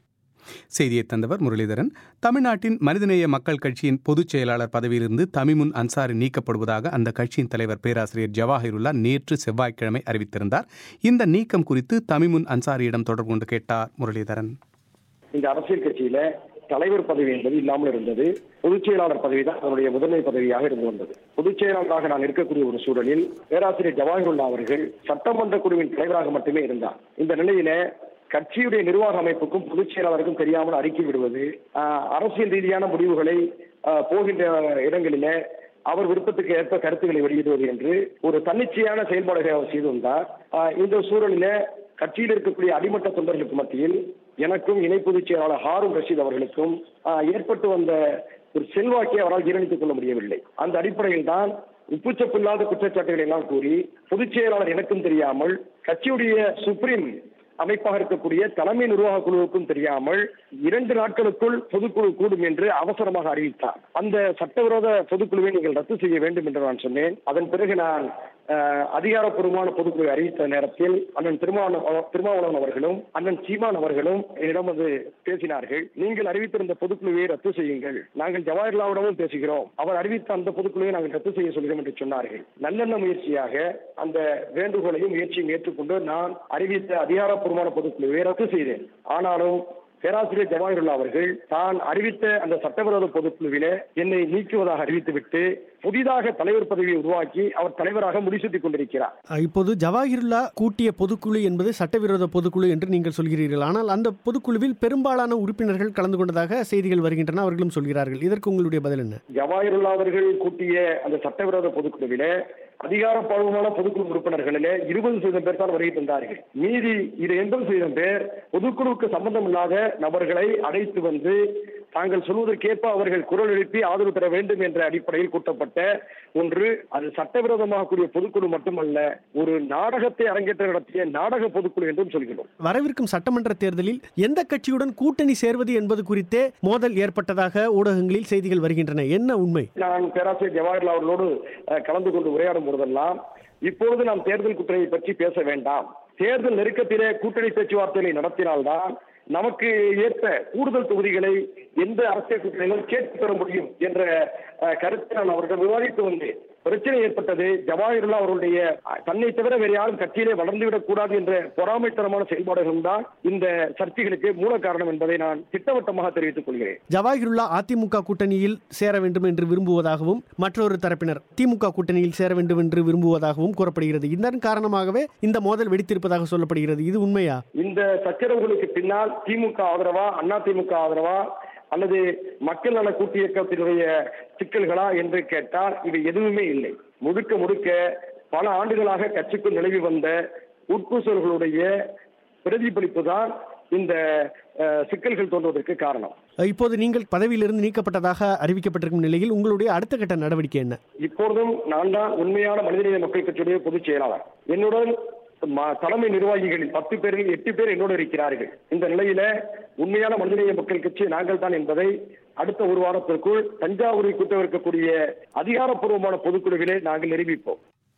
செய்தியை தந்தவர் முரளிதரன் தமிழ்நாட்டின் மனிதநேய மக்கள் கட்சியின் பொதுச் செயலாளர் பதவியிலிருந்து தமிமுன் அன்சாரி நீக்கப்படுவதாக அந்த கட்சியின் தலைவர் பேராசிரியர் ஜவாஹிருல்லா நேற்று செவ்வாய்க்கிழமை அறிவித்திருந்தார் இந்த நீக்கம் குறித்து தமிமுன் அன்சாரியிடம் தொடர்பு கொண்டு கேட்டார் முரளிதரன் இந்த அரசியல் கட்சியில தலைவர் பதவி என்பது இல்லாமல் இருந்தது பொதுச் செயலாளர் பதவி தான் அவருடைய முதன்மை பதவியாக இருந்து வந்தது பொதுச் செயலாளராக நான் இருக்கக்கூடிய ஒரு சூழலில் பேராசிரியர் ஜவாஹிருல்லா அவர்கள் சட்டமன்ற குழுவின் தலைவராக மட்டுமே இருந்தார் இந்த நிலையில கட்சியுடைய நிர்வாக அமைப்புக்கும் பொதுச் செயலாளருக்கும் தெரியாமல் அறிக்கை விடுவது ஆஹ், அரசியல் ரீதியான முடிவுகளை ஆஹ், போகின்ற இடங்களில அவர் விருப்பத்துக்கு ஏற்ப கருத்துக்களை வெளியிடுவது என்று ஒரு தன்னிச்சையான செயல்பாடுகளை அவர் செய்து வந்தார் ஆஹ், இந்த சூழலில கட்சியில் இருக்கக்கூடிய அடிமட்ட தொண்டர்களுக்கு மத்தியில் எனக்கும் இணை பொதுச் செயலாளர் ஹாரூன் ரஷீத் அவர்களுக்கும் ஆஹ், ஏற்பட்டு வந்த ஒரு செல்வாக்கை அவரால் ஜீரணித்துக் கொள்ள முடியவில்லை அந்த அடிப்படையில் தான் உப்புச்சப்பில்லாத குற்றச்சாட்டுகளை எல்லாம் கூறி பொதுச் செயலாளர் எனக்கும் தெரியாமல் கட்சியுடைய சுப்ரீம் அமைப்பாக இருக்கக்கூடிய தலைமை நிர்வாக குழுவுக்கும் தெரியாமல் இரண்டு நாட்களுக்குள் பொதுக்குழு கூடும் என்று அவசரமாக அறிவித்தார் அந்த சட்டவிரோத பொதுக்குழுவை நீங்கள் ரத்து செய்ய வேண்டும் என்று நான் சொன்னேன் அதன் பிறகு நான் அஹ், அதிகாரப்பூர்வமான பொதுக்குழுவை அறிவித்த நேரத்தில் அண்ணன் திருமாவளவன் திருமாவளவன் அவர்களும் அண்ணன் சீமான் அவர்களும் என்னிடம் வந்து பேசினார்கள் நீங்கள் அறிவித்திருந்த பொதுக்குழுவை ரத்து செய்யுங்கள் நாங்கள் ஜவாஹர்லாவிடமும் பேசுகிறோம் அவர் அறிவித்த அந்த பொதுக்குழுவை நாங்கள் ரத்து செய்ய சொல்கிறோம் என்று சொன்னார்கள் நல்லெண்ண முயற்சியாக அந்த வேண்டுகோளையும் முயற்சியும் ஏற்றுக்கொண்டு நான் அறிவித்த அதிகாரப்பூர்வமான பொதுக்குழுவை ரத்து செய்தேன் ஆனாலும் பேராசிரியர் ஜவாஹிருல்லா அவர்கள் தான் அறிவித்த அந்த சட்டவிரோத பொதுக்குழுவிலே என்னை நீக்குவதாக அறிவித்துவிட்டு புதிதாக தலைவர் பதவியை உருவாக்கி அவர் தலைவராக முடிசூட்டிக் கொண்டிருக்கிறார் அஹ், இப்போது ஜவாஹிருல்லா கூட்டிய பொதுக்குழு என்பது சட்டவிரோத பொதுக்குழு என்று நீங்கள் சொல்கிறீர்கள் ஆனால் அந்த பொதுக்குழுவில் பெரும்பாலான உறுப்பினர்கள் கலந்து கொண்டதாக செய்திகள் வருகின்றன அவர்களும் சொல்கிறார்கள் இதற்கு உங்களுடைய பதில் என்ன ஜவாஹிருல்லா அவர்கள் கூட்டிய அந்த சட்டவிரோத பொதுக்குழுவிலே அதிகாரப்பூர்வமான பொதுக்குழு உறுப்பினர்களிலே இருபது சதவீதம் பேர் தான் வருகை தந்தார்கள் மீதி இரு எண்பது சதவீதம் பேர் பொதுக்குழுவுக்கு சம்பந்தம் இல்லாத நபர்களை அழைத்து வந்து தாங்கள் சொல்வதற்கேற்ப அவர்கள் குரல் எழுப்பி ஆதரவு தர வேண்டும் என்ற அடிப்படையில் கூட்டப்பட்ட ஒன்று அது சட்டவிரோதமாக கூடிய பொதுக்குழு மட்டுமல்ல ஒரு நாடகத்தை அரங்கேற்ற நடத்திய நாடக பொதுக்குழு என்றும் சொல்கிறோம் வரவிருக்கும் சட்டமன்ற தேர்தலில் எந்த கட்சியுடன் கூட்டணி சேர்வது என்பது குறித்தே மோதல் ஏற்பட்டதாக ஊடகங்களில் செய்திகள் வருகின்றன என்ன உண்மை நான் பேராசிரியர் ஜவஹர்லால் அவர்களோடு அஹ், கலந்து கொண்டு உரையாடும் போதெல்லாம் இப்பொழுது நாம் தேர்தல் கூட்டணியை பற்றி பேச வேண்டாம் தேர்தல் நெருக்கத்திலே கூட்டணி பேச்சுவார்த்தைகளை நடத்தினால்தான் நமக்கு ஏற்ப கூடுதல் தொகுதிகளை எந்த அரசியல் கூட்டணியிலும் கேட்டு பெற முடியும் என்ற அஹ், கருத்தை நான் அவர்கள் விவாதித்து வந்தேன் பிரச்சனை ஏற்பட்டது ஜவாஹிருல்லா அவருடைய அஹ், தன்னை தவிர வேறு யாரும் கட்சியிலே வளர்ந்துவிடக் கூடாது என்ற பொறாமைத்தனமான செயல்பாடுகளும் தான் இந்த சர்ச்சைகளுக்கு மூல காரணம் என்பதை நான் திட்டவட்டமாக தெரிவித்துக் கொள்கிறேன் ஜவாஹிருல்லா அதிமுக கூட்டணியில் சேர வேண்டும் என்று விரும்புவதாகவும் மற்றொரு தரப்பினர் திமுக கூட்டணியில் சேர வேண்டும் என்று விரும்புவதாகவும் கூறப்படுகிறது இதன் காரணமாகவே இந்த மோதல் வெடித்திருப்பதாக சொல்லப்படுகிறது இது உண்மையா இந்த சச்சரவுகளுக்கு பின்னால் திமுக ஆதரவா அண்ணா திமுக ஆதரவா அல்லது மக்கள் நல கூட்டு இயக்கத்தினுடைய சிக்கல்களா என்று கேட்டால் இவை எதுவுமே இல்லை முழுக்க முழுக்க பல ஆண்டுகளாக கட்சிக்குள் நிலவி வந்த உட்பூசல்களுடைய பிரதிபலிப்பு தான் இந்த அஹ், சிக்கல்கள் தோன்றுவதற்கு காரணம் இப்போது நீங்கள் பதவியிலிருந்து நீக்கப்பட்டதாக அறிவிக்கப்பட்டிருக்கும் நிலையில் உங்களுடைய அடுத்த கட்ட நடவடிக்கை என்ன இப்பொழுதும் நான் தான் உண்மையான மனிதநேய மக்கள் கட்சியுடைய பொதுச் செயலாளர் என்னுடன் ம- தலைமை நிர்வாகிகளில் பத்து பேரில் எட்டு பேர் என்னோடு இருக்கிறார்கள் இந்த நிலையில உண்மையான மனிதநேய மக்கள் கட்சி நாங்கள் தான் என்பதை அடுத்த ஒரு வாரத்திற்குள் தஞ்சாவூரில் கூட்டவிருக்கக்கூடிய அதிகாரப்பூர்வமான பொதுக்குழுவிலே நாங்கள் நிரூபிப்போம்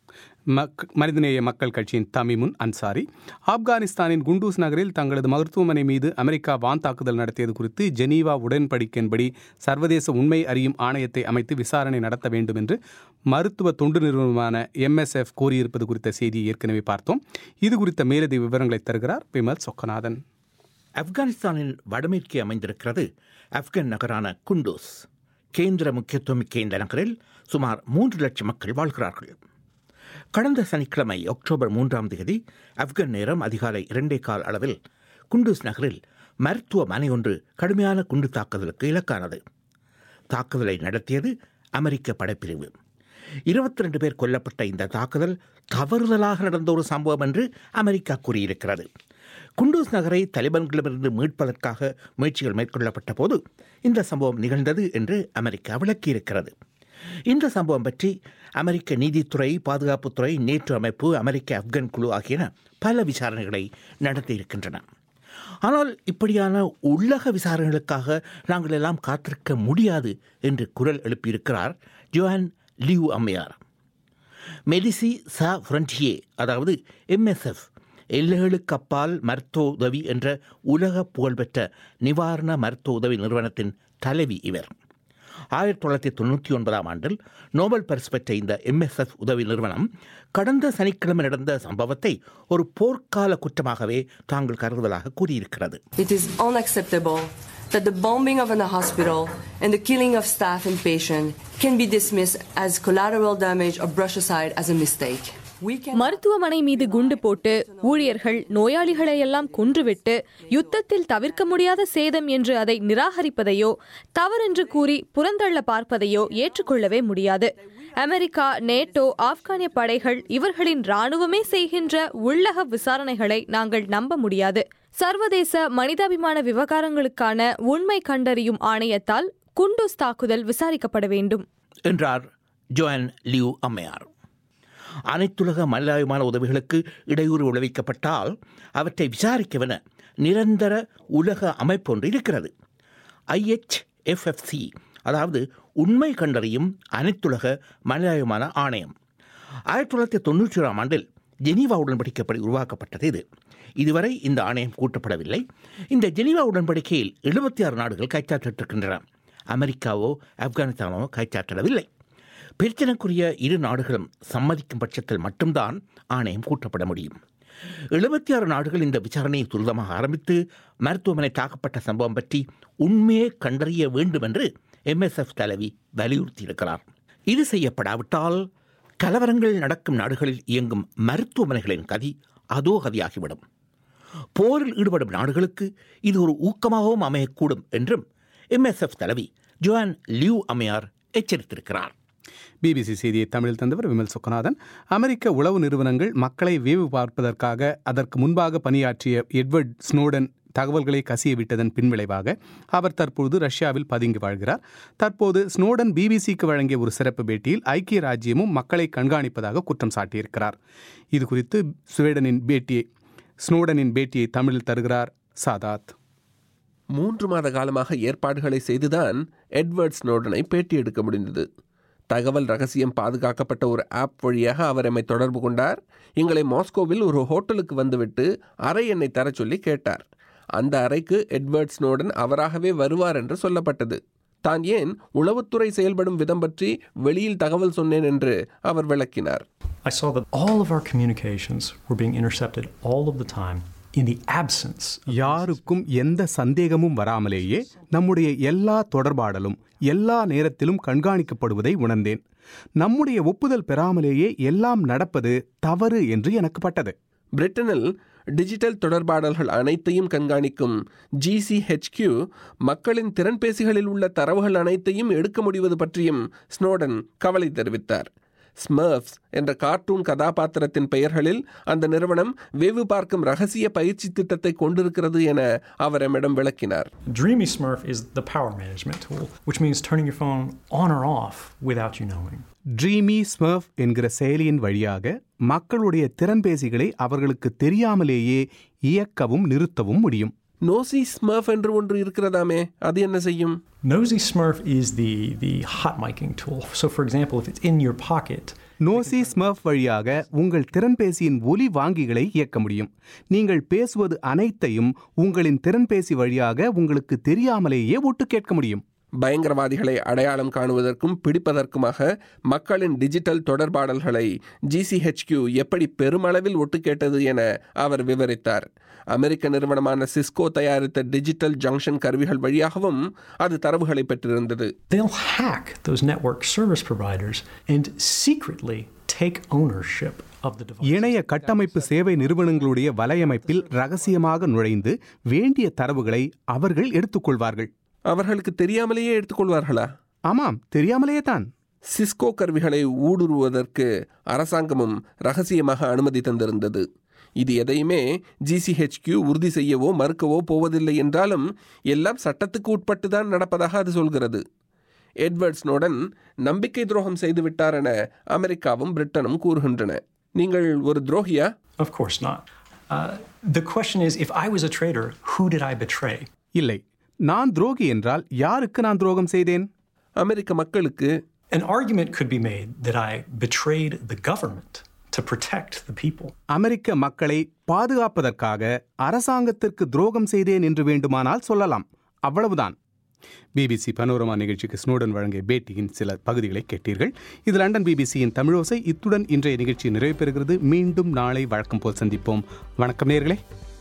மக் மனிதநேய மக்கள் கட்சியின் தமிமுன் அன்சாரி ஆப்கானிஸ்தானின் குண்டூஸ் நகரில் தங்களது மருத்துவமனை மீது அமெரிக்கா வான் தாக்குதல் நடத்தியது குறித்து ஜெனீவா உடன்படிக்கையின்படி சர்வதேச உண்மை அறியும் ஆணையத்தை அமைத்து விசாரணை நடத்த வேண்டும் என்று மருத்துவ தொண்டு நிறுவனமான எம்எஸ்எஃப் கோரியிருப்பது குறித்த செய்தியை ஏற்கனவே பார்த்தோம் இது குறித்த மேலதிக விவரங்களை தருகிறார் விமல் சொக்கநாதன் ஆப்கானிஸ்தானின் வடமேற்கே அமைந்திருக்கிறது ஆப்கன் நகரான குண்டூஸ் கேந்திர முக்கியத்துவமிக்க இந்த நகரில் சுமார் மூன்று லட்சம் மக்கள் வாழ்கிறார்கள் கடந்த சனிக்கிழமை அக்டோபர் மூன்றாம் தேதி ஆப்கன் நேரம் அதிகாலை இரண்டே கால் அளவில் குண்டூஸ் நகரில் மருத்துவமனை ஒன்று கடுமையான குண்டு தாக்குதலுக்கு இலக்கானது தாக்குதலை நடத்தியது அமெரிக்க படைப்பிரிவு இருபத்தி ரெண்டு பேர் கொல்லப்பட்ட இந்த தாக்குதல் தவறுதலாக நடந்த ஒரு சம்பவம் என்று அமெரிக்கா கூறியிருக்கிறது குண்டூஸ் நகரை தலிபான்களிடமிருந்து மீட்பதற்காக முயற்சிகள் மேற்கொள்ளப்பட்ட போது இந்த சம்பவம் நிகழ்ந்தது என்று அமெரிக்கா விளக்கியிருக்கிறது இந்த சம்பவம் பற்றி அமெரிக்க நீதித்துறை பாதுகாப்புத்துறை நேற்று அமைப்பு அமெரிக்க ஆப்கன் குழு ஆகியன பல விசாரணைகளை நடத்தியிருக்கின்றன ஆனால் இப்படியான உள்ளக விசாரணைகளுக்காக நாங்கள் எல்லாம் காத்திருக்க முடியாது என்று குரல் எழுப்பியிருக்கிறார் ஜோஹன் லியூ அம்மையார் மெடிசி சா ஃப்ரண்டியே அதாவது எம்எஸ்எஃப் எல்லைகளுக்கு அப்பால் மருத்துவ உதவி என்ற உலக புகழ்பெற்ற நிவாரண மருத்துவ உதவி நிறுவனத்தின் தலைவி இவர் ஆயிரத்தி தொள்ளாயிரத்தி தொண்ணூற்றி ஒன்பதாம் ஆண்டில் நோபல் பரிசு பெற்ற இந்த எம்எஸ்எஃப் உதவி நிறுவனம் கடந்த சனிக்கிழமை நடந்த சம்பவத்தை ஒரு போர்க்கால குற்றமாகவே தாங்கள் கருதுவதாக கூறியிருக்கிறது It is unacceptable that the bombing of a hospital and the killing of staff and patients can be dismissed as collateral damage or brushed aside as a mistake. மருத்துவமனை மீது குண்டு போட்டு ஊழியர்கள் நோயாளிகளை எல்லாம் கொன்றுவிட்டு யுத்தத்தில் தவிர்க்க முடியாத சேதம் என்று அதை நிராகரிப்பதையோ தவறென்று கூறி புறந்தள்ள பார்ப்பதையோ ஏற்றுக்கொள்ளவே முடியாது அமெரிக்கா நேட்டோ ஆப்கானிய படைகள் இவர்களின் ராணுவமே செய்கின்ற உள்ளக விசாரணைகளை நாங்கள் நம்ப முடியாது சர்வதேச மனிதாபிமான விவகாரங்களுக்கான உண்மை கண்டறியும் ஆணையத்தால் குண்டூஸ் தாக்குதல் விசாரிக்கப்பட வேண்டும் என்றார் ஜோயன் லியூ அம்மையார் அனைத்துலக மனிதாபிமான உதவிகளுக்கு இடையூறு விளைவிக்கப்பட்டால் அவற்றை விசாரிக்கவென நிரந்தர உலக அமைப்பு ஒன்று இருக்கிறது ஐஎச்எஃப்எஃப்சி அதாவது உண்மை கண்டறியும் அனைத்துலக மனிதாபிமான ஆணையம் ஆயிரத்தி தொள்ளாயிரத்தி தொண்ணூற்றி ஓராம் ஆண்டில் ஜெனீவா உடன்படிக்கைப்படி உருவாக்கப்பட்டது இது இதுவரை இந்த ஆணையம் கூட்டப்படவில்லை இந்த ஜெனீவா உடன்படிக்கையில் எழுபத்தி ஆறு நாடுகள் கைச்சாற்றிட்டிருக்கின்றன அமெரிக்காவோ ஆப்கானிஸ்தானோ கைச்சாற்றிடவில்லை பிரச்சனைக்குரிய இரு நாடுகளும் சம்மதிக்கும் பட்சத்தில் மட்டும்தான் ஆணையம் கூட்டப்பட முடியும் எழுபத்தி ஆறு நாடுகள் இந்த விசாரணையை துரிதமாக ஆரம்பித்து மருத்துவமனை தாக்கப்பட்ட சம்பவம் பற்றி உண்மையை கண்டறிய வேண்டும் என்று எம்எஸ்எஃப் தலைவி வலியுறுத்தியிருக்கிறார் இது செய்யப்படாவிட்டால் கலவரங்கள் நடக்கும் நாடுகளில் இயங்கும் மருத்துவமனைகளின் கதி அதோ கதியாகிவிடும் போரில் ஈடுபடும் நாடுகளுக்கு இது ஒரு ஊக்கமாகவும் அமையக்கூடும் என்றும் எம்எஸ்எஃப் தலைவி ஜோன் லியூ அம்மையார் எச்சரித்திருக்கிறார் பிபிசி செய்தியை தமிழில் தந்தவர் விமல் சொக்கநாதன் அமெரிக்க உளவு நிறுவனங்கள் மக்களை வேவு பார்ப்பதற்காக அதற்கு முன்பாக பணியாற்றிய எட்வர்ட் ஸ்னோடன் தகவல்களை கசிய விட்டதன் பின்விளைவாக அவர் தற்போது ரஷ்யாவில் பதுங்கி வாழ்கிறார் தற்போது ஸ்னோடன் பிபிசிக்கு வழங்கிய ஒரு சிறப்பு பேட்டியில் ஐக்கிய ராஜ்யமும் மக்களை கண்காணிப்பதாக குற்றம் சாட்டியிருக்கிறார் இது குறித்து ஸ்வீடனின் பேட்டியை ஸ்னோடனின் பேட்டியை தமிழில் தருகிறார் சாதாத் மூன்று மாத காலமாக ஏற்பாடுகளை செய்துதான் எட்வர்ட் ஸ்னோடனை பேட்டி எடுக்க முடிந்தது தகவல் ரகசியம் பாதுகாக்கப்பட்ட ஒரு ஆப் வழியாக அவர் எம்மை தொடர்பு கொண்டார் எங்களை மாஸ்கோவில் ஒரு ஹோட்டலுக்கு வந்துவிட்டு அறை என்னை தர சொல்லி கேட்டார் அந்த அறைக்கு எட்வர்ட் ஸ்னோடன் அவராகவே வருவார் என்று சொல்லப்பட்டது தான் ஏன் உளவுத்துறை செயல்படும் விதம் பற்றி வெளியில் தகவல் சொன்னேன் என்று அவர் விளக்கினார் I saw that all of our communications were being intercepted all of the time in the absence யாருக்கும் எந்த சந்தேகமும் வராமலேயே நம்முடைய எல்லா தொடர்பாடலும் எல்லா நேரத்திலும் கண்காணிக்கப்படுவதை உணர்ந்தேன் நம்முடைய ஒப்புதல் பெறாமலேயே எல்லாம் நடப்பது தவறு என்று எனக்கு பட்டது பிரிட்டனில் டிஜிட்டல் தொடர்பாடல்கள் அனைத்தையும் கண்காணிக்கும் ஜிசிஹெச்கியூ மக்களின் திறன்பேசிகளில் உள்ள தரவுகள் அனைத்தையும் எடுக்க முடிவது பற்றியும் ஸ்னோடன் கவலை தெரிவித்தார் ஸ்மர்ஃப்ஸ் என்ற கார்ட்டூன் கதாபாத்திரத்தின் பெயர்களில் அந்த நிறுவனம் வேவு பார்க்கும் ரகசிய பயிற்சி திட்டத்தை கொண்டிருக்கிறது என அவர் எம்மிடம் விளக்கினார் Dreamy Smurf is the power management tool, which means turning your phone on or off without you knowing. Dreamy Smurf என்கிற செயலியின் வழியாக மக்களுடைய திறன்பேசிகளை அவர்களுக்கு தெரியாமலேயே இயக்கவும் நிறுத்தவும் முடியும் நோசி ஸ்மர்ஃப் என்று ஒன்று இருக்கிறதாமே அது என்ன செய்யும் Nosy Smurf is the, the hot miking tool. So, for example, if it's in your pocket, Nosey Smurf வழியாக உங்கள் திறன்பேசியின் ஒலி வாங்கிகளை இயக்க முடியும் நீங்கள் பேசுவது அனைத்தையும் உங்களின் திறன்பேசி வழியாக உங்களுக்கு தெரியாமலேயே ஒட்டு கேட்க முடியும் பயங்கரவாதிகளை அடையாளம் காணுவதற்கும் பிடிப்பதற்குமாக மக்களின் டிஜிட்டல் தொடர்பாடல்களை ஜிசிஹெச்கியூ எப்படி பெருமளவில் ஒட்டு கேட்டது என அவர் விவரித்தார் அமெரிக்க நிறுவனமான சிஸ்கோ தயாரித்த டிஜிட்டல் ஜங்ஷன் கருவிகள் வழியாகவும் அது தரவுகளை பெற்றிருந்தது they'll hack those network service providers and secretly take ownership of the device. இணைய கட்டமைப்பு சேவை நிறுவனங்களுடைய வலையமைப்பில் ரகசியமாக நுழைந்து வேண்டிய தரவுகளை அவர்கள் எடுத்துக்கொள்வார்கள் அவர்களுக்கு தெரியாமலேயே எடுத்துக்கொள்வார்களா ஆமாம் தெரியாமலேயே தான் சிஸ்கோ கருவிகளை ஊடுருவதற்கு அரசாங்கமும் ரகசியமாக அனுமதி தந்திருந்தது இது எதையுமே ஜிசிஹெச்கியூ உறுதி செய்யவோ மறுக்கவோ போவதில்லை என்றாலும் எல்லாம் சட்டத்துக்கு உட்பட்டு தான் நடப்பதாக அது சொல்கிறது எட்வர்ட் ஸ்னோடன் நம்பிக்கை துரோகம் செய்துவிட்டார் என அமெரிக்காவும் பிரிட்டனும் கூறுகின்றன நீங்கள் ஒரு துரோகியா Of course not. Uh, the question is if I was a traitor, who did I betray? இல்லை நான் துரோகி என்றால் யாருக்கு நான் துரோகம் செய்தேன் அமெரிக்க மக்களுக்கு An argument could be made that I betrayed the government to protect the people. அமெரிக்க மக்களை பாதுகாப்பதற்காக அரசாங்கத்திற்கு துரோகம் செய்தேன் என்று வேண்டுமானால் சொல்லலாம் அவ்வளவுதான் பிபிசி பனோரமா நிகழ்ச்சிக்கு ஸ்னோடன் வழங்கிய பேட்டியின் சில பகுதிகளை கேட்டீர்கள் இது லண்டன் பிபிசியின் தமிழோசை இத்துடன் இன்றைய நிகழ்ச்சி நிறைவு பெறுகிறது மீண்டும் நாளை வழக்கம் போல் சந்திப்போம் வணக்கம் நேர்களே